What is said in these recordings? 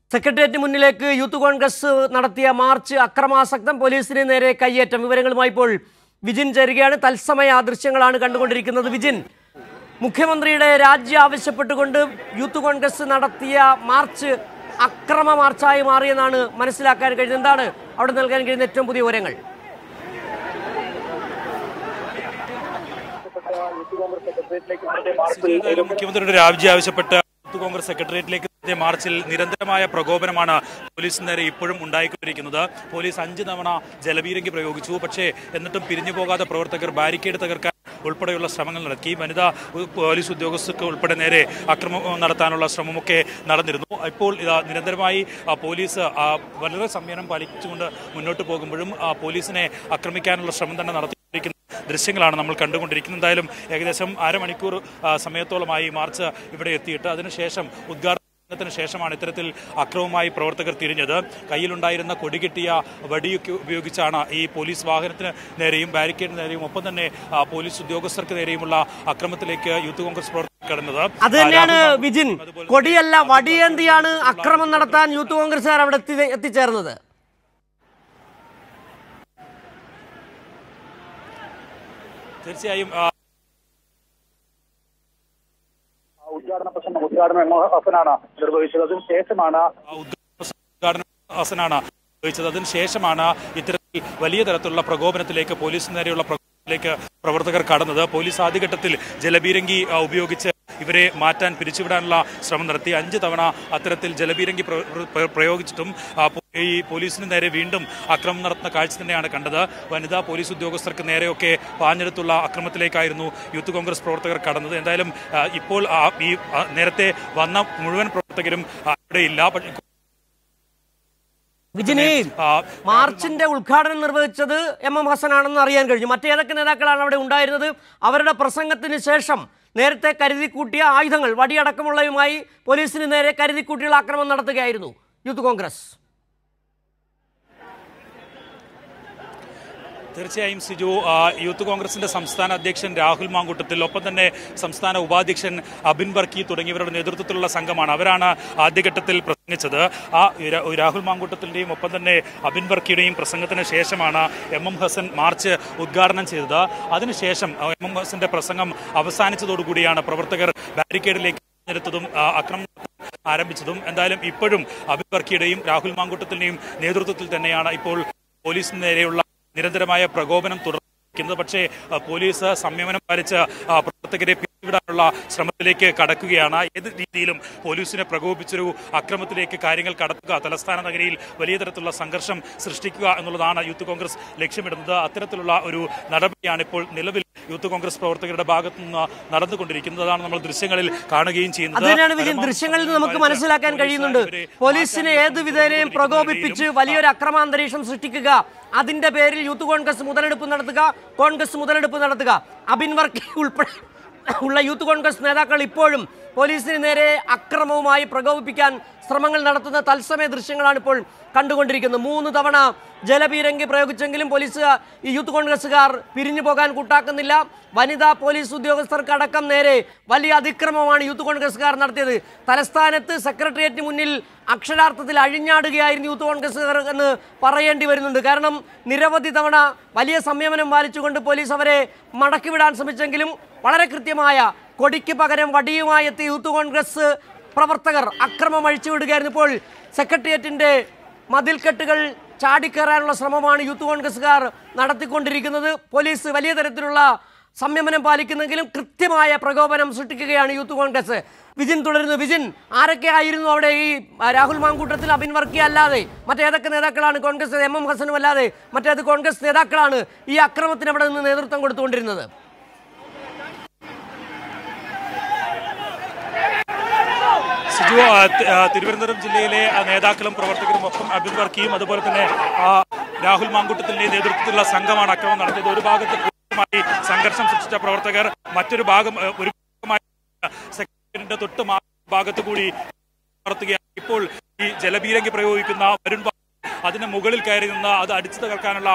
Secretariat മുന്നിലേക്ക് youth Congress നടത്തിയ March അക്രമാസക്തം പോലീസിന് നേരെ കയ്യേറ്റം വിവരങ്ങളുമായി ഇപ്പോൾ വിജിൻ ചേരുകയാണ് തത്സമയ ദൃശ്യങ്ങളാണ് കണ്ടുകൊണ്ടിരിക്കുന്നത് വിജിൻ മുഖ്യമന്ത്രിയുടെ രാജി ആവശ്യപ്പെട്ടുകൊണ്ട് യൂത്ത് കോൺഗ്രസ് നടത്തിയ മാർച്ച് അക്രമ മാർച്ചായി മാറിയെന്നാണ് മനസ്സിലാക്കാൻ കഴിയുന്നത് എന്താണ് അവിടെ നൽകാൻ കഴിയുന്ന ഏറ്റവും പുതിയ വിവരങ്ങൾ ഏതായാലും മുഖ്യമന്ത്രിയുടെ രാജി ആവശ്യപ്പെട്ട് യൂത്ത് കോൺഗ്രസ് സെക്രട്ടേറിയറ്റിലേക്ക് നടത്തിയ മാർച്ചിൽ നിരന്തരമായ പ്രകോപനമാണ് പോലീസിന് നേരെ ഇപ്പോഴും ഉണ്ടായിക്കൊണ്ടിരിക്കുന്നത് പോലീസ് അഞ്ച് തവണ ജലപീരങ്കി പ്രയോഗിച്ചു പക്ഷേ എന്നിട്ടും പിരിഞ്ഞു പോകാതെ പ്രവർത്തകർ ബാരിക്കേഡ് തകർക്കാൻ ഉൾപ്പെടെയുള്ള ശ്രമങ്ങൾ നടത്തി വനിതാ ഉ- പോലീസ് ഉദ്യോഗസ്ഥർക്ക് ഉൾപ്പെടെ നേരെ അക്രമം നടത്താനുള്ള ശ്രമമൊക്കെ നടന്നിരുന്നു ഇപ്പോൾ ഇതാ നിരന്തരമായി ആ, പോലീസ് ആ, വളരെ സംയമനം പാലിച്ചുകൊണ്ട് മുന്നോട്ട് പോകുമ്പോഴും ആ, പോലീസിനെ ആക്രമിക്കാനുള്ള ശ്രമം തന്നെ നടത്തിക്കൊണ്ടിരിക്കുന്നു ദൃശ്യങ്ങളാണ് നമ്മൾ കണ്ടുകൊണ്ടിരിക്കുന്നത് എന്തായാലും ഏകദേശം അരമണിക്കൂർ ആ, സമയത്തോളമായി മാർച്ച് ഇവിടെ എത്തിയിട്ട് അതിനുശേഷം ഉദ്ഘാടനത്തിന് ശേഷമാണ് ഇത്തരത്തിൽ അക്രമവുമായി പ്രവർത്തകർ തിരിഞ്ഞത് കയ്യിലുണ്ടായിരുന്ന കൊടികെട്ടിയ വടിയൊക്കെ ഉപയോഗിച്ചാണ് ഈ പോലീസ് വാഹനത്തിന് നേരെയും ബാരിക്കേഡിന് നേരെയും ഒപ്പം തന്നെ ആ, പോലീസ് ഉദ്യോഗസ്ഥർക്ക് നേരെയുമുള്ള അക്രമത്തിലേക്ക് യൂത്ത് കോൺഗ്രസ് പ്രവർത്തകർ കടന്നത് അത് തന്നെയാണ് ആ, രാഹുൽ വിജിൻ അതുപോലെ കൊടിയല്ല വടിയേന്തിയാണ് അക്രമം നടത്താൻ യൂത്ത് കോൺഗ്രസ്സുകാർ അവിടെ എത്തി എത്തിച്ചേർന്നത് തീർച്ചയായും ആ, ഉദ്ഘാടന പ്രസംഗം ഉദ്ഘാടനം എം ഹസനാണ് നിർവഹിച്ചത് അതിന് ശേഷമാണ് ഉദ്ഘാടന ഹസനാണ് ഉപയോഗിച്ചത് അതിനുശേഷമാണ് ഇത്തരത്തിൽ വലിയ തരത്തിലുള്ള പ്രകോപനത്തിലേക്ക് പോലീസിന് നേരെയുള്ള പ്രകോപനത്തിലേക്ക് പ്രവർത്തകർ കടന്നത് പോലീസ് ആദ്യഘട്ടത്തിൽ ജലബീരങ്കി ആ, ഉപയോഗിച്ച് ഇവരെ മാറ്റാൻ പിരിച്ചുവിടാനുള്ള ശ്രമം നടത്തി അഞ്ച് തവണ അത്തരത്തിൽ ജലബീരങ്കി പ്ര- പ്ര- പ്രയോഗിച്ചിട്ടും ആ, പോ- ഈ പോലീസിന് നേരെ വീണ്ടും അക്രമം നടത്തുന്ന കാഴ്ച തന്നെയാണ് കണ്ടത് വനിതാ പോലീസ് ഉദ്യോഗസ്ഥർക്ക് നേരെയൊക്കെ പാഞ്ഞെടുത്തുള്ള അക്രമത്തിലേക്കായിരുന്നു യൂത്ത് കോൺഗ്രസ് പ്രവർത്തകർ കടന്നത് എന്തായാലും ആ, ഇപ്പോൾ ആ, ഈ ആ, നേരത്തെ വന്ന മുഴുവൻ പ്രവർത്തകരും ആ, ഇവിടെയില്ല പക്ഷേ വിജിനി ആ, മാർച്ചിന്റെ ഉദ്ഘാടനം നിർവഹിച്ചത് എം എം ഹസനാണെന്ന് അറിയാൻ കഴിഞ്ഞു മറ്റേതൊക്കെ നേതാക്കളാണ് അവിടെ ഉണ്ടായിരുന്നത് അവരുടെ പ്രസംഗത്തിന് ശേഷം നേരത്തെ കരുതിക്കൂട്ടിയ ആയുധങ്ങൾ വടിയടക്കമുള്ളവയുമായി പോലീസിന് നേരെ കരുതിക്കൂട്ടിയുള്ള ആക്രമണം നടത്തുകയായിരുന്നു യൂത്ത് കോൺഗ്രസ് തീർച്ചയായും സിജു ആ, യൂത്ത് കോൺഗ്രസിന്റെ സംസ്ഥാന അധ്യക്ഷൻ രാഹുൽ മാങ്കൂട്ടത്തിൽ ഒപ്പം തന്നെ സംസ്ഥാന ഉപാധ്യക്ഷൻ അബിൻ ബർക്കി തുടങ്ങിയവരുടെ നേതൃത്വത്തിലുള്ള സംഘമാണ് അവരാണ് ആദ്യഘട്ടത്തിൽ പ്രസംഗിച്ചത് ആ രാ- രാഹുൽ മാങ്കൂട്ടത്തിന്റെയും ഒപ്പം തന്നെ അബിൻ ബർക്കിയുടെയും പ്രസംഗത്തിന് ശേഷമാണ് എം എം ഹസൻ മാർച്ച് ഉദ്ഘാടനം ചെയ്തത് അതിനുശേഷം ആ, എം എം ഹസന്റെ പ്രസംഗം അവസാനിച്ചതോടുകൂടിയാണ് പ്രവർത്തകർ ബാരിക്കേഡിലേക്ക് എടുത്തതും ആക്രമണം ആരംഭിച്ചതും എന്തായാലും ഇപ്പോഴും അബിൻ ബർക്കിയുടെയും രാഹുൽ മാങ്കൂട്ടത്തിന്റെയും നേതൃത്വത്തിൽ തന്നെയാണ് ഇപ്പോൾ പോലീസിന് നേരെയുള്ള നിരന്തരമായ പ്രകോപനം തുടർന്നിരിക്കുന്നത് പക്ഷേ ആ, പോലീസ് സംയമനം പാലിച്ച് ആ, പ്രവർത്തകരെ പിരിച്ചുവിടാനുള്ള ശ്രമത്തിലേക്ക് കടക്കുകയാണ് ഏത് രീതിയിലും പോലീസിനെ പ്രകോപിച്ചൊരു അക്രമത്തിലേക്ക് കാര്യങ്ങൾ കടത്തുക തലസ്ഥാന നഗരിയിൽ വലിയ തരത്തിലുള്ള സംഘർഷം സൃഷ്ടിക്കുക എന്നുള്ളതാണ് യൂത്ത് കോൺഗ്രസ് ലക്ഷ്യമിടുന്നത് അത്തരത്തിലുള്ള ഒരു നടപടിയാണ് ഇപ്പോൾ നിലവിൽ യൂത്ത് കോൺഗ്രസ് പ്രവർത്തകരുടെ ഭാഗത്തു നിന്ന് നടന്നുകൊണ്ടിരിക്കുന്നത് അതാണ് നമ്മൾ ദൃശ്യങ്ങളിൽ കാണുകയും ചെയ്യുന്നത് അത് തന്നെയാണ് വിജയൻ ദൃശ്യങ്ങളിൽ നിന്ന് നമുക്ക് മനസ്സിലാക്കാൻ കഴിയുന്നുണ്ട് പോലീസിനെ ഏത് വിധേനയും പ്രകോപിപ്പിച്ച് വലിയൊരു അക്രമാന്തരീക്ഷം സൃഷ്ടിക്കുക അതിന്റെ പേരിൽ യൂത്ത് കോൺഗ്രസ് മുതലെടുപ്പ് നടത്തുക കോൺഗ്രസ് മുതലെടുപ്പ് നടത്തുക അബിൻ വർക്കി ഉൾപ്പെടെ ഉള്ള യൂത്ത് കോൺഗ്രസ് നേതാക്കൾ ഇപ്പോഴും പോലീസിന് നേരെ അക്രമവുമായി പ്രകോപിപ്പിക്കാൻ ശ്രമങ്ങൾ നടത്തുന്ന തത്സമയ ദൃശ്യങ്ങളാണ് ഇപ്പോൾ കണ്ടുകൊണ്ടിരിക്കുന്നത് മൂന്ന് തവണ ജലപീരങ്കി പ്രയോഗിച്ചെങ്കിലും പോലീസ് ഈ യൂത്ത് കോൺഗ്രസ്സുകാർ പിരിഞ്ഞു പോകാൻ കൂട്ടാക്കുന്നില്ല വനിതാ പോലീസ് ഉദ്യോഗസ്ഥർക്കടക്കം നേരെ വലിയ അതിക്രമമാണ് യൂത്ത് കോൺഗ്രസ്സുകാർ നടത്തിയത് തലസ്ഥാനത്ത് സെക്രട്ടേറിയറ്റിന് മുന്നിൽ അക്ഷരാർത്ഥത്തിൽ അഴിഞ്ഞാടുകയായിരുന്നു യൂത്ത് കോൺഗ്രസ്സുകാർ എന്ന് പറയേണ്ടി വരുന്നുണ്ട് കാരണം നിരവധി തവണ വലിയ സംയമനം പാലിച്ചുകൊണ്ട് പോലീസ് അവരെ മടക്കിവിടാൻ ശ്രമിച്ചെങ്കിലും വളരെ കൃത്യമായ കൊടിക്ക് പകരം വടിയുമായി എത്തിയ യൂത്ത് കോൺഗ്രസ് പ്രവർത്തകർ അക്രമം അഴിച്ചുവിടുകയായിരുന്നു ഇപ്പോൾ സെക്രട്ടേറിയറ്റിന്റെ മതിൽക്കെട്ടുകൾ ചാടിക്കയറാനുള്ള ശ്രമമാണ് യൂത്ത് കോൺഗ്രസ്സുകാർ നടത്തിക്കൊണ്ടിരിക്കുന്നത് പോലീസ് വലിയ തരത്തിലുള്ള സംയമനം പാലിക്കുന്നെങ്കിലും കൃത്യമായ പ്രകോപനം സൃഷ്ടിക്കുകയാണ് യൂത്ത് കോൺഗ്രസ് വിജിൻ തുടരുന്നു വിജിൻ ആരൊക്കെ ആയിരുന്നു അവിടെ ഈ ആ, രാഹുൽ മാങ്കൂട്ടത്തിൽ അബിൻ വർക്കി അല്ലാതെ മറ്റേതൊക്കെ നേതാക്കളാണ് കോൺഗ്രസ് എം എം ഹസനും അല്ലാതെ മറ്റേത് കോൺഗ്രസ് നേതാക്കളാണ് ഈ അക്രമത്തിന് അവിടെ നിന്ന് നേതൃത്വം കൊടുത്തുകൊണ്ടിരുന്നത് സിജു ആ, തി- ആ, തിരുവനന്തപുരം ജില്ലയിലെ ആ, നേതാക്കളും പ്രവർത്തകരും ഒപ്പം അബിൻ വർക്കിയും അതുപോലെ തന്നെ ആ, രാഹുൽ മാങ്കുട്ടത്തിന്റെ നേതൃത്വത്തിലുള്ള സംഘമാണ് അക്രമം നടത്തിയത് ഒരു ഭാഗത്ത് പൂർണ്ണമായി സംഘർഷം സൃഷ്ടിച്ച പ്രവർത്തകർ മറ്റൊരു ഭാഗം ആ, ഒരു ഭാഗമായി സെക്രട്ടറിയുടെ തൊട്ട് മാ- ഭാഗത്ത് കൂടി നടത്തുകയാണ് ഇപ്പോൾ ഈ ജലബീരങ്കി പ്രയോഗിക്കുന്ന വരുൺ ബാബു അതിന് മുകളിൽ കയറി നിന്ന് അത് അടിച്ചു തകർക്കാനുള്ള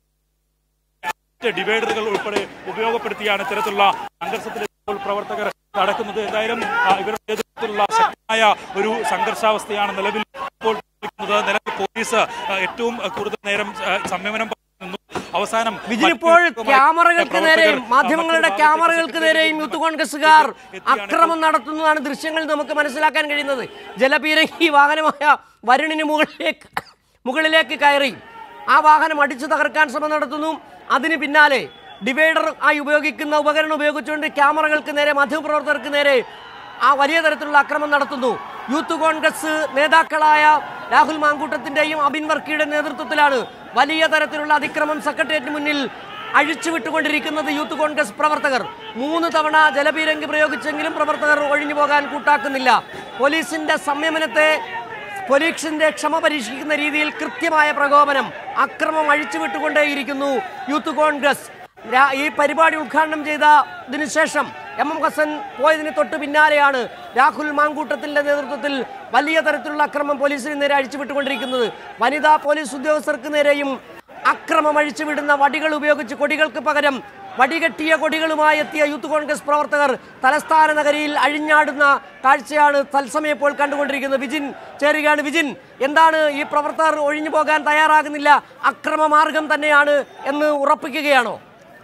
ഡിവൈഡറുകൾ ഉൾപ്പെടെ ഉപയോഗപ്പെടുത്തിയാണ് ഇത്തരത്തിലുള്ള സംഘർഷത്തിൽ ഇപ്പോൾ പ്രവർത്തകർ നടക്കുന്നത് എന്തായാലും ആ, ഇവരുടെ നേതൃത്വത്തിലുള്ള ശക്തമായ ഒരു സംഘർഷാവസ്ഥയാണ് നിലവിൽ ഇപ്പോൾ നിൽക്കുന്നത്. നിലവിൽ പോലീസ് ആ, ഏറ്റവും കൂടുതൽ നേരം ആ, സംയമനം നിന്നു അവസാനം വിജിൽ ഇപ്പോൾ മറ്റ് ക്യാമറകൾക്ക് പ്രവർത്തകർ, നേരെയും ആ, മാധ്യമങ്ങളുടെ മറ്റൊരു ക്യാമറകൾക്ക് ഭാഗത്തേക്ക് നേരെയും യൂത്ത് കോൺഗ്രസുകാർ എത്തിയാണ് അക്രമം നടത്തുന്നതാണ് ദൃശ്യങ്ങൾ നമുക്ക് മനസ്സിലാക്കാൻ കഴിയുന്നത് ജലപീരങ്കി വാഹനമായ വരുണിന് മുകളിലേക്ക് മുകളിലേക്ക് കയറി ആ വാഹനം അടിച്ചു തകർക്കാൻ ശ്രമം നടത്തുന്നു അതിന് പിന്നാലെ ഡിവൈഡർ ആയി ഉപയോഗിക്കുന്ന ഉപകരണം ഉപയോഗിച്ചുകൊണ്ട് ക്യാമറകൾക്ക് നേരെ മാധ്യമപ്രവർത്തകർക്ക് നേരെ ആ വലിയ തരത്തിലുള്ള അക്രമം നടത്തുന്നു യൂത്ത് കോൺഗ്രസ് നേതാക്കളായ രാഹുൽ മാങ്കൂട്ടത്തിന്റെയും അബിൻ വർക്കിയുടെ നേതൃത്വത്തിലാണ് വലിയ തരത്തിലുള്ള അതിക്രമം സെക്രട്ടേറിയറ്റിന് മുന്നിൽ അഴിച്ചുവിട്ടുകൊണ്ടിരിക്കുന്നത് യൂത്ത് കോൺഗ്രസ് പ്രവർത്തകർ മൂന്ന് തവണ ജലപീരങ്കി പ്രയോഗിച്ചെങ്കിലും പ്രവർത്തകർ ഒഴിഞ്ഞു പോകാൻ കൂട്ടാക്കുന്നില്ല പോലീസിന്റെ സംയമനത്തെ പോലീസിന്റെ ക്ഷമ പരീക്ഷിക്കുന്ന രീതിയിൽ കൃത്യമായ പ്രകോപനം അക്രമം അഴിച്ചുവിട്ടുകൊണ്ടേയിരിക്കുന്നു യൂത്ത് കോൺഗ്രസ് രാ- ഈ പരിപാടി ഉദ്ഘാടനം ചെയ്തതിനു ശേഷം എം എം ഹസൻ പോയതിന് തൊട്ട് പിന്നാലെയാണ് രാഹുൽ മാങ്കൂട്ടത്തിന്റെ നേതൃത്വത്തിൽ വലിയ തരത്തിലുള്ള അക്രമം പോലീസിന് നേരെ അഴിച്ചുവിട്ടുകൊണ്ടിരിക്കുന്നത് വനിതാ പോലീസ് ഉദ്യോഗസ്ഥർക്ക് നേരെയും അക്രമം അഴിച്ചുവിടുന്ന വടികൾ ഉപയോഗിച്ച് കൊടികൾക്ക് പകരം വടികെട്ടിയ കൊടികളുമായി എത്തിയ യൂത്ത് കോൺഗ്രസ് പ്രവർത്തകർ തലസ്ഥാന നഗരിയിൽ അഴിഞ്ഞാടുന്ന കാഴ്ചയാണ് തത്സമയം ഇപ്പോൾ കണ്ടുകൊണ്ടിരിക്കുന്നത് വിജിൻ ചേരുകയാണ് വിജിൻ എന്താണ് ഈ പ്രവർത്തകർ ഒഴിഞ്ഞു പോകാൻ തയ്യാറാകുന്നില്ല അക്രമമാർഗം തന്നെയാണ് എന്ന് ഉറപ്പിക്കുകയാണോ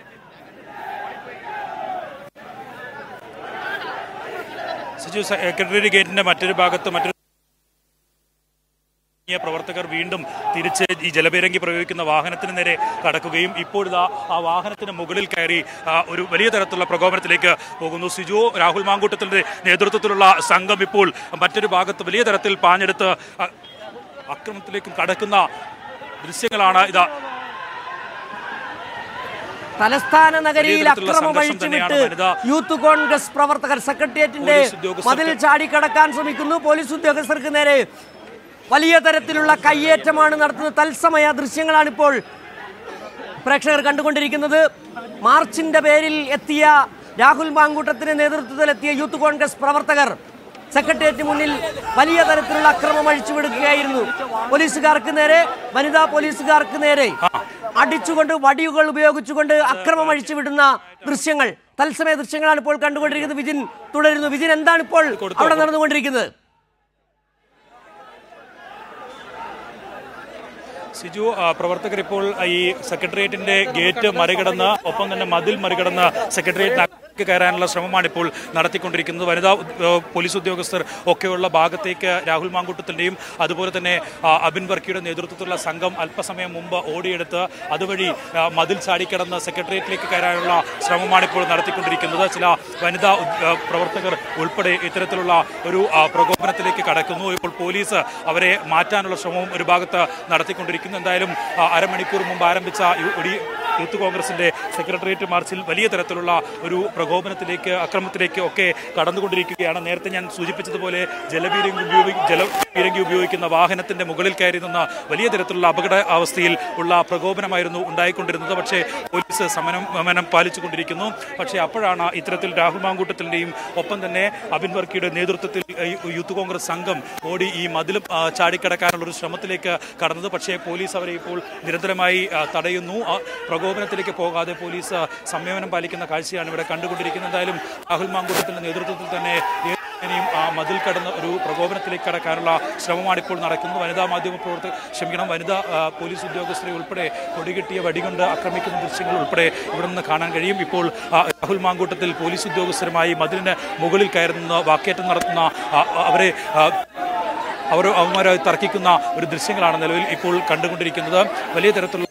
സിജു സെക്രട്ടറി ഗേറ്റിന്റെ മറ്റൊരു ഭാഗത്ത് മറ്റൊരു ഇറങ്ങിയ പ്രവർത്തകർ വീണ്ടും തിരിച്ച് ഈ ജലപീരങ്കി പ്രയോഗിക്കുന്ന വാഹനത്തിന് നേരെ കടക്കുകയും ഇപ്പോഴിതാ ആ വാഹനത്തിന് മുകളിൽ കയറി ആ, ഒരു വലിയ തരത്തിലുള്ള പ്രകോപനത്തിലേക്ക് പോകുന്നു സിജു രാഹുൽ മാങ്കൂട്ടത്തിന്റെ നേതൃത്വത്തിലുള്ള സംഘം ഇപ്പോൾ മറ്റൊരു ഭാഗത്ത് വലിയ തരത്തിൽ പാഞ്ഞെടുത്ത് ആ, അക്രമത്തിലേക്കും കടക്കുന്ന ദൃശ്യങ്ങളാണ് ഇതാ തലസ്ഥാന നഗരിയിൽ തരത്തിലുള്ള അക്രമം സംഘർഷം തന്നെയാണ് അഴിച്ചുവിട്ട് വനിതാ യൂത്ത് കോൺഗ്രസ് പ്രവർത്തകർ സെക്രട്ടേറിയറ്റിന്റെ പോലീസ് ഉദ്യോഗസ്ഥർക്ക് മതിൽ ചാടിക്കടക്കാൻ ശ്രമിക്കുന്നു പോലീസ് ഉദ്യോഗസ്ഥർക്ക് നേരെ വലിയ തരത്തിലുള്ള കയ്യേറ്റമാണ് നടത്തുന്നത് തത്സമയ ദൃശ്യങ്ങളാണ് ഇപ്പോൾ പ്രേക്ഷകർ കണ്ടുകൊണ്ടിരിക്കുന്നത് മാർച്ചിന്റെ പേരിൽ എത്തിയ രാഹുൽ മാങ്കൂട്ടത്തിന്റെ നേതൃത്വത്തിലെത്തിയ യൂത്ത് കോൺഗ്രസ് പ്രവർത്തകർ സെക്രട്ടേറിയറ്റ് മുന്നിൽ വലിയ തരത്തിലുള്ള അക്രമം അഴിച്ചുവിടുകയായിരുന്നു പോലീസുകാർക്ക് നേരെ വനിതാ പോലീസുകാർക്ക് നേരെ അടിച്ചുകൊണ്ട് വടിയുകൾ ഉപയോഗിച്ചുകൊണ്ട് അക്രമം അഴിച്ചുവിടുന്ന ദൃശ്യങ്ങൾ തത്സമയ ദൃശ്യങ്ങളാണ് ഇപ്പോൾ കണ്ടുകൊണ്ടിരിക്കുന്നത് വിജിൻ തുടരുന്നു വിജിൻ എന്താണ് ഇപ്പോൾ അവിടെ നടന്നുകൊണ്ടിരിക്കുന്നത് സിജു ആ, പ്രവർത്തകർ ഇപ്പോൾ ഈ സെക്രട്ടേറിയറ്റിന്റെ ഗേറ്റ് മറികടന്ന് ഒപ്പം തന്നെ മതിൽ മറികടന്ന് സെക്രട്ടേറിയറ്റിനകത്ത് കയറാനുള്ള ശ്രമമാണ് ഇപ്പോൾ നടത്തിക്കൊണ്ടിരിക്കുന്നത് വനിതാ ഉ- പോലീസ് ഉദ്യോഗസ്ഥർ ഒക്കെയുള്ള ഭാഗത്തേക്ക് രാഹുൽ മാങ്കൂട്ടത്തിന്റെയും അതുപോലെ തന്നെ ആ, അബിൻ വർക്കിയുടെ നേതൃത്വത്തിലുള്ള സംഘം അല്പസമയം മുമ്പ് ഓടിയെടുത്ത് അതുവഴി ആ, മതിൽ ചാടിക്കടന്ന് സെക്രട്ടേറിയറ്റിലേക്ക് കയറാനുള്ള ശ്രമമാണ് ഇപ്പോൾ നടത്തിക്കൊണ്ടിരിക്കുന്നത് ചില വനിതാ ഉദ്- ആ, പ്രവർത്തകർ ഉൾപ്പെടെ ഇത്തരത്തിലുള്ള ഒരു ആ, പ്രകോപനത്തിലേക്ക് കടക്കുന്നു ഇപ്പോൾ പോലീസ് അവരെ മാറ്റാനുള്ള ശ്രമവും ഒരു ഭാഗത്ത് നടത്തിക്കൊണ്ടിരിക്കുന്നു എന്തായാലും ആ, അരമണിക്കൂർ മുമ്പ് ആരംഭിച്ച യു- ഒഡി- യൂത്ത് കോൺഗ്രസിന്റെ സെക്രട്ടേറിയറ്റ് മാർച്ചിൽ വലിയ തരത്തിലുള്ള ഒരു പ്രകോപനത്തിലേക്ക് അക്രമത്തിലേക്ക് ഒക്കെ കടന്നുകൊണ്ടിരിക്കുകയാണ് നേരത്തെ ഞാൻ സൂചിപ്പിച്ചതുപോലെ ജലപീരങ്കി ഉപയോഗി ജലപീരങ്കി ഉപയോഗിക്കുന്ന വാഹനത്തിന്റെ മുകളിൽ കയറി നിന്ന വലിയ തരത്തിലുള്ള അപകട അവസ്ഥയിൽ ഉള്ള പ്രകോപനമായിരുന്നു ഉണ്ടായിക്കൊണ്ടിരുന്നത് പക്ഷേ പോലീസ് സമനം സമനം പാലിച്ചുകൊണ്ടിരിക്കുന്നു പക്ഷേ അപ്പോഴാണ് ഇത്തരത്തിൽ രാഹുൽ മാങ്കൂട്ടത്തിന്റെയും ഒപ്പം തന്നെ അബിൻ വർക്കിയുടെ നേതൃത്വത്തിൽ ഈ യൂത്ത് കോൺഗ്രസ് സംഘം ഓടി ഈ മതിലും ആ, ചാടിക്കടക്കാനുള്ള ഒരു ശ്രമത്തിലേക്ക് കടന്നത് പക്ഷേ പോലീസ് അവരെ ഇപ്പോൾ നിരന്തരമായി ആ, തടയുന്നു ആ പ്രകോപനത്തിലേക്ക് പോകാതെ പോലീസ് സംയമനം പാലിക്കുന്ന കാഴ്ചയാണ് ഇവിടെ കണ്ടുകൊണ്ടിരിക്കുന്നത് എന്തായാലും രാഹുൽ മാങ്കൂട്ടത്തിന്റെ നേതൃത്വത്തിൽ തന്നെ ഇനിയും ആ മതിൽ കടന്ന് ഒരു പ്രകോപനത്തിലേക്ക് കടക്കാനുള്ള ശ്രമമാണ് ഇപ്പോൾ നടക്കുന്നത് വനിതാ മാധ്യമ പ്രവർത്തകർ ക്ഷമിക്കണം വനിതാ ആ, പോലീസ് ഉദ്യോഗസ്ഥരെ ഉൾപ്പെടെ കൊടികെട്ടിയ വടികൊണ്ട് ആക്രമിക്കുന്ന ദൃശ്യങ്ങൾ ഉൾപ്പെടെ ഇവിടെ നിന്ന് കാണാൻ കഴിയും ഇപ്പോൾ ആ, രാഹുൽ മാങ്കൂട്ടത്തിൽ പോലീസ് ഉദ്യോഗസ്ഥരുമായി മതിലിന് മുകളിൽ കയറുന്ന വാക്കേറ്റം നടത്തുന്ന ആ, അവരെ ആ, അവർ അവന്മാരായി തർക്കിക്കുന്ന ഒരു ദൃശ്യങ്ങളാണ് നിലവിൽ ഇപ്പോൾ കണ്ടുകൊണ്ടിരിക്കുന്നത് വലിയ തരത്തിലുള്ള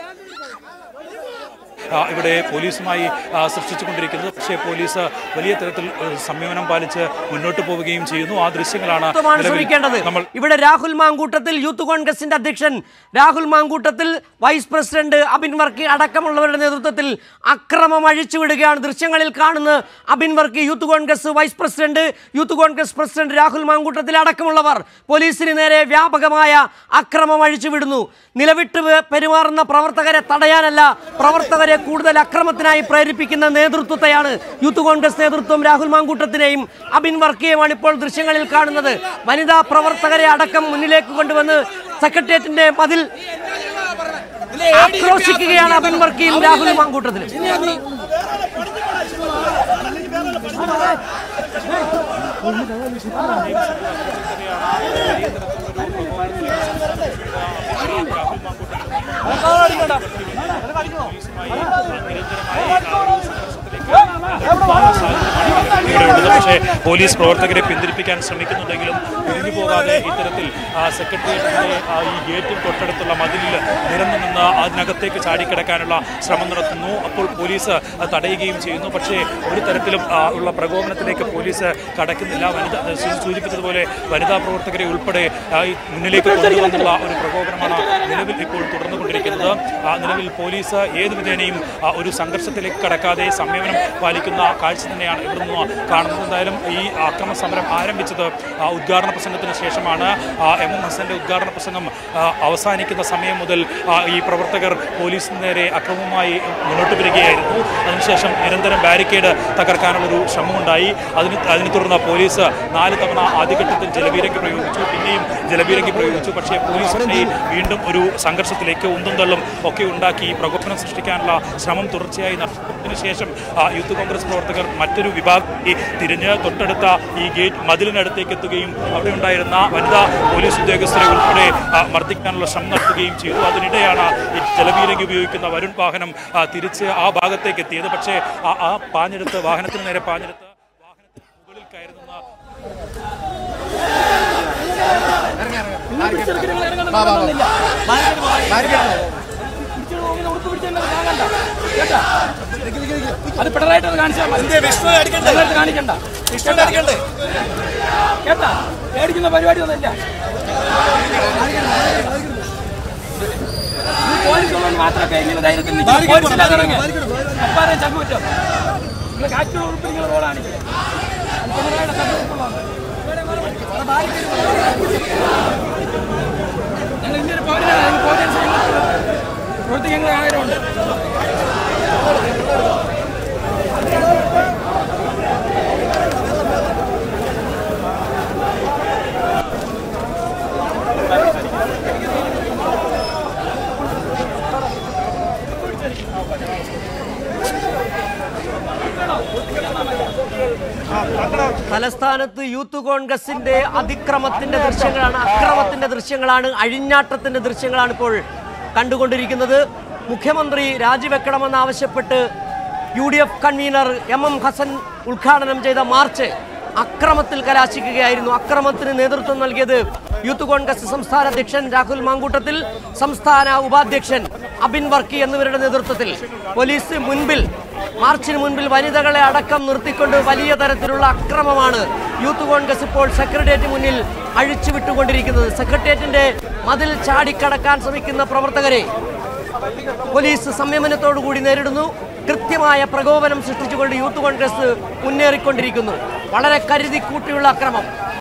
ആ, ഇവിടെ പോലീസുമായി ആ, സൃഷ്ടിച്ചുകൊണ്ടിരിക്കുന്നത് പക്ഷേ പോലീസ് വലിയ തരത്തിൽ ഒരു സംയമനം പാലിച്ച് മുന്നോട്ട് പോവുകയും ചെയ്യുന്നു ആ ദൃശ്യങ്ങളാണ് മാണ് നിലവിൽ ശ്രമിക്കേണ്ടത് നമ്മൾ ഇവിടെ രാഹുൽ മാങ്കൂട്ടത്തിൽ യൂത്ത് കോൺഗ്രസിന്റെ അധ്യക്ഷൻ രാഹുൽ മാങ്കൂട്ടത്തിൽ വൈസ് പ്രസിഡന്റ് അബിൻ വർക്കി അടക്കമുള്ളവരുടെ നേതൃത്വത്തിൽ അക്രമം അഴിച്ചുവിടുകയാണ് ദൃശ്യങ്ങളിൽ കാണുന്ന Abin Varkey youth Congress vice president youth Congress president Rahul Mankoottathil അടക്കമുള്ളവർ പോലീസിന് നേരെ വ്യാപകമായ അക്രമം അഴിച്ചുവിടുന്നു നിലവിട്ട് പെ- പെരുമാറുന്ന പ്രവർത്തകരെ തടയാനല്ല പ്രവർത്തകരെ കൂടുതൽ അക്രമത്തിനായി പ്രേരിപ്പിക്കുന്ന നേതൃത്വത്തെയാണ് യൂത്ത് കോൺഗ്രസ് നേതൃത്വം രാഹുൽ മാങ്കൂട്ടത്തിനെയും അബിൻ വർക്കിയെയുമാണ് ഇപ്പോൾ ദൃശ്യങ്ങളിൽ കാണുന്നത് വനിതാ പ്രവർത്തകരെ അടക്കം മുന്നിലേക്ക് കൊണ്ടുവന്ന് സെക്രട്ടേറിയറ്റിന്റെ മതിൽ ആക്രോശിക്കുകയാണ് അബിൻ വർക്കിയും രാഹുൽ മാങ്കൂട്ടത്തിലും ഇവിടെയുള്ളത് പക്ഷേ പോലീസ് പ്രവർത്തകരെ പിന്തിരിപ്പിക്കാൻ ശ്രമിക്കുന്നുണ്ടെങ്കിലും പിരിഞ്ഞു പോകാതെ ഇത്തരത്തിൽ ആ, സെക്രട്ടേറിയറ്റിന്റെ ആ, ഈ ഗേറ്റിൽ തൊട്ടടുത്തുള്ള മതിലിൽ നിരന്നു നിന്ന് അതിനകത്തേക്ക് ചാടിക്കിടക്കാനുള്ള ശ്രമം നടത്തുന്നു അപ്പോൾ പോലീസ് അത് തടയുകയും ചെയ്യുന്നു പക്ഷേ ഒരു തരത്തിലും ആ, ഉള്ള പ്രകോപനത്തിലേക്ക് പോലീസ് കടക്കുന്നില്ല വനിത സൂ- സൂചിപ്പിച്ചതുപോലെ വനിതാ പ്രവർത്തകരെ ഉൾപ്പെടെ ആ, ഈ മുന്നിലേക്ക് കൊണ്ടുവന്നുള്ള ഒരു പ്രകോപനമാണ് നിലവിൽ ഇപ്പോൾ തുടർന്നുകൊണ്ടിരിക്കുന്നത് ആ, നിലവിൽ പോലീസ് ഏത് വിധേനയും ആ, ഒരു സംഘർഷത്തിലേക്ക് കടക്കാതെ സംയമനം പാലിക്കുന്ന കാഴ്ച തന്നെയാണ് ഇവിടെ നിന്ന് കാണുന്നത് എന്തായാലും ഈ അക്രമ സമരം ആരംഭിച്ചത് ആ, ഉദ്ഘാടന പ്രസംഗത്തിന് ശേഷമാണ് ആ, എം എം ഹസന്റെ ഉദ്ഘാടന പ്രസംഗം ആ, അവസാനിക്കുന്ന സമയം മുതൽ ആ, ഈ പ്രവർത്തകർ പോലീസിന് നേരെ അക്രമവുമായി മുന്നോട്ട് വരികയായിരുന്നു അതിനുശേഷം നിരന്തരം ബാരിക്കേഡ് തകർക്കാനുള്ളൊരു ശ്രമമുണ്ടായി അതിന് അതിനെ തുടർന്ന് പോലീസ് നാല് തവണ ആദ്യഘട്ടത്തിൽ ജലപീരങ്കി പ്രയോഗിച്ചു പിന്നെയും ജലപീരങ്കി പ്രയോഗിച്ചു പക്ഷേ പോലീസ് പക്ഷേ വീണ്ടും ഒരു സംഘർഷത്തിലേക്ക് ഉന്തും തള്ളും ഒക്കെ ഉണ്ടാക്കി പ്രകോപനം സൃഷ്ടിക്കാനുള്ള ശ്രമം തുടർച്ചയായി നടത്തുന്നതിന് ശേഷം ആ, യൂത്ത് കോൺഗ്രസ് പ്രവർത്തകർ മറ്റൊരു വിഭാഗത്തെ തിരിഞ്ഞ് തൊട്ടടുത്ത ഈ ഗേറ്റ് മതിലിനടുത്തേക്ക് എത്തുകയും അവിടെ ഉണ്ടായിരുന്ന വനിതാ പോലീസ് ഉദ്യോഗസ്ഥരെ ഉൾപ്പെടെ ആ, മർദ്ദിക്കാനുള്ള ശ്രമം നടത്തുകയും ചെയ്തു അതിനിടെയാണ് ഈ ജലപീരങ്കി ഉപയോഗിക്കുന്ന വരുൺ വാഹനം ആ, തിരിച്ച് ആ ഭാഗത്തേക്ക് എത്തിയത് പക്ഷേ ആ- ആ പാഞ്ഞെടുത്ത് വാഹനത്തിന് നേരെ പാഞ്ഞെടുത്ത് വാഹനത്തിന് മുകളിൽ കയറുന്ന അത് പിണറായിട്ട് കാണിച്ചാൽ മതി പിണറായിട്ട് കാണിക്കണ്ട കേട്ടാ പേടിക്കുന്ന പരിപാടി ഒന്നുമില്ല ഈ പോലീസുള്ളവർ മാത്രമൊക്കെ ഇങ്ങനെ ധൈര്യത്തിൽ നിൽക്കും. പോലീസില്ലാതെ ഇറങ്ങ്. അപ്പാരെ ചങ്ക് പറ്റും നിങ്ങൾ കാറ്റുകൾ ഉൾപ്പെടെ റോഡാണ് പിണറായിയുടെ സപ്പോർട്ടുള്ളതാണ് ഞങ്ങൾ ഇന്ത്യയുടെ പൗരനാണ് ഞങ്ങൾ പോലീസ് പ്രവർത്തിക്കുന്ന ആഗ്രഹമുണ്ട് തലസ്ഥാനത്ത് യൂത്ത് കോൺഗ്രസിന്റെ അതിക്രമത്തിന്റെ ദൃശ്യങ്ങളാണ് അക്രമത്തിന്റെ ദൃശ്യങ്ങളാണ് അഴിഞ്ഞാട്ടത്തിന്റെ ദൃശ്യങ്ങളാണ് ഇപ്പോൾ കണ്ടുകൊണ്ടിരിക്കുന്നത് മുഖ്യമന്ത്രി രാജിവെക്കണമെന്നാവശ്യപ്പെട്ട് U D F convener M M Hassan ഉദ്ഘാടനം ചെയ്ത മാർച്ച് അക്രമത്തിൽ കലാശിക്കുകയായിരുന്നു അക്രമത്തിന് നേതൃത്വം നൽകിയത് യൂത്ത് കോൺഗ്രസ് സംസ്ഥാന അധ്യക്ഷൻ രാഹുൽ മാങ്കൂട്ടത്തിൽ സംസ്ഥാന ഉപാധ്യക്ഷൻ അബിൻ വർക്കി എന്നിവരുടെ നേതൃത്വത്തിൽ പോലീസ് മുൻപിൽ മാർച്ചിന് മുൻപിൽ വനിതകളെ അടക്കം നിർത്തിക്കൊണ്ട് വലിയ തരത്തിലുള്ള അക്രമമാണ് യൂത്ത് കോൺഗ്രസ് ഇപ്പോൾ സെക്രട്ടേറിയറ്റ് മുന്നിൽ അഴിച്ചുവിട്ടുകൊണ്ടിരിക്കുന്നത് സെക്രട്ടേറിയറ്റിന്റെ മതിൽ ചാടിക്കടക്കാൻ ശ്രമിക്കുന്ന പ്രവർത്തകരെ പോലീസ് സംയമനത്തോടു കൂടി നേരിടുന്നു കൃത്യമായ പ്രകോപനം സൃഷ്ടിച്ചുകൊണ്ട് യൂത്ത് കോൺഗ്രസ് മുന്നേറിക്കൊണ്ടിരിക്കുന്നു വളരെ കരുതി കൂട്ടിയുള്ള അക്രമം